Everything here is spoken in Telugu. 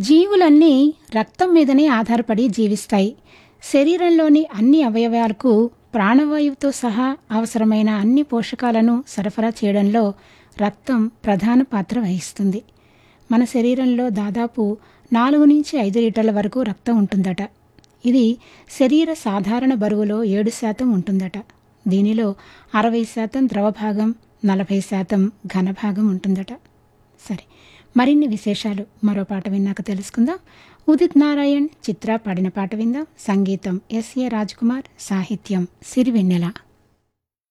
జీవులన్నీ రక్తం మీదనే ఆధారపడి జీవిస్తాయి శరీరంలోని అన్ని అవయవాలకు ప్రాణవాయువుతో సహా అవసరమైన అన్ని పోషకాలను సరఫరా చేయడంలో రక్తం ప్రధాన పాత్ర వహిస్తుంది మన శరీరంలో దాదాపు నాలుగు నుంచి ఐదు లీటర్ల వరకు రక్తం ఉంటుందట ఇది శరీర సాధారణ బరువులో ఏడు శాతం ఉంటుందట దీనిలో అరవై శాతం ద్రవ భాగం నలభై శాతం ఘన భాగం ఉంటుందట సరే మరిన్ని విశేషాలు మరో పాట విన్నాక తెలుసుకుందాం ఉదిత్ నారాయణ్ చిత్ర పాడిన పాట విందాం సంగీతం ఎస్ఏ రాజ్కుమార్ సాహిత్యం సిరివెన్నెల